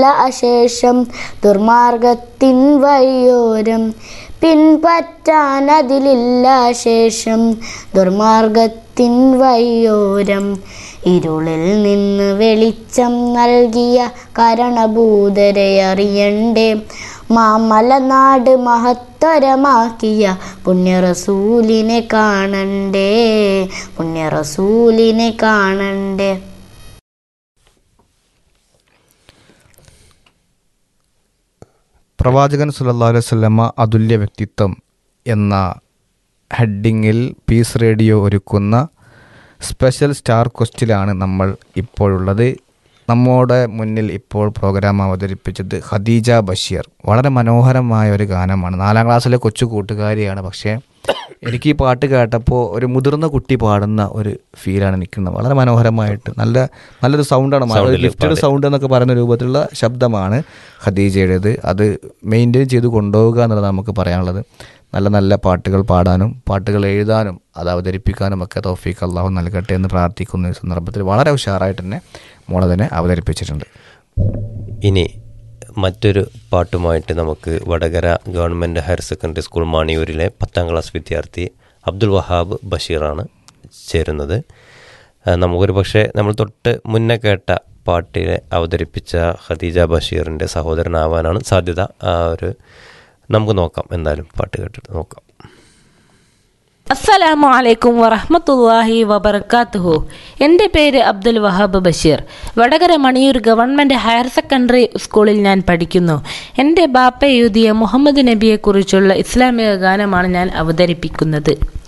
അശേഷം ദുർമാർഗത്തിൻ വഴിയോരം പിൻപറ്റാൻ അതിലില്ല ശേഷം ദുർമാർഗത്തിൻ വഴിയോരം ഇരുളിൽ നിന്ന് വെളിച്ചം നൽകിയ കരണഭൂതരെ അറിയണ്ടേ മാമലനാട് മഹത്തരമാക്കിയ പുണ്യറസൂലിനെ കാണണ്ടേ പുണ്യറസൂലിനെ കാണണ്ടേ പ്രവാചകൻ സുല്ലാ അലൈഹി സ്വല്ലമ്മ അതുല്യ വ്യക്തിത്വം എന്ന ഹെഡിങ്ങിൽ പീസ് റേഡിയോ ഒരുക്കുന്ന സ്പെഷ്യൽ സ്റ്റാർ ക്വസ്റ്റിലാണ് നമ്മൾ ഇപ്പോഴുള്ളത് നമ്മുടെ മുന്നിൽ ഇപ്പോൾ പ്രോഗ്രാം അവതരിപ്പിച്ചത് ഖദീജ ബഷീർ വളരെ മനോഹരമായ ഒരു ഗാനമാണ് നാലാം ക്ലാസ്സിലെ കൊച്ചു കൂട്ടുകാരിയാണ് പക്ഷേ എനിക്ക് ഈ പാട്ട് കേട്ടപ്പോൾ ഒരു മുതിർന്ന കുട്ടി പാടുന്ന ഒരു ഫീലാണ് നിൽക്കുന്നത് വളരെ മനോഹരമായിട്ട് നല്ല നല്ലൊരു സൗണ്ടാണ് ലിഫ്റ്റഡ് സൗണ്ട് എന്നൊക്കെ പറയുന്ന രൂപത്തിലുള്ള ശബ്ദമാണ് ഖദീജയുടേത് അത് മെയിൻറ്റെയിൻ ചെയ്ത് കൊണ്ടുപോവുക എന്നുള്ളത് നമുക്ക് പറയാനുള്ളത് നല്ല നല്ല പാട്ടുകൾ പാടാനും പാട്ടുകൾ എഴുതാനും അത് അവതരിപ്പിക്കാനും ഒക്കെ തോഫീക്ക് അള്ളാഹു നൽകട്ടെ എന്ന് പ്രാർത്ഥിക്കുന്ന ഈ സന്ദർഭത്തിൽ വളരെ ഉഷാറായിട്ട് തന്നെ മോളതിനെ അവതരിപ്പിച്ചിട്ടുണ്ട് ഇനി മറ്റൊരു പാട്ടുമായിട്ട് നമുക്ക് Vadakara government higher secondary school മാണിയൂരിലെ പത്താം ക്ലാസ് വിദ്യാർത്ഥി അബ്ദുൽ വഹാബ് ബഷീറാണ് ചേരുന്നത് ആ, നമുക്കൊരു പക്ഷേ നമ്മൾ തൊട്ട് മുന്നേ കേട്ട പാട്ടിലെ അവതരിപ്പിച്ച ഖദീജ ബഷീറിൻ്റെ സഹോദരനാവാനാണ് സാധ്യത ആ ഒരു നമുക്ക് നോക്കാം എന്തായാലും പാട്ട് കേട്ടിട്ട് നോക്കാം അസ്സലാമു അലൈക്കും വറഹ്മത്തുള്ളാഹി വബർക്കാത്തുഹു എൻ്റെ പേര് Abdul Wahab Basheer Vadakara Maniyur government higher secondary സ്കൂളിൽ ഞാൻ പഠിക്കുന്നു എൻ്റെ ബാപ്പ എഴുതിയ മുഹമ്മദ് നബിയെക്കുറിച്ചുള്ള ഇസ്ലാമിക ഗാനമാണ് ഞാൻ അവതരിപ്പിക്കുന്നത്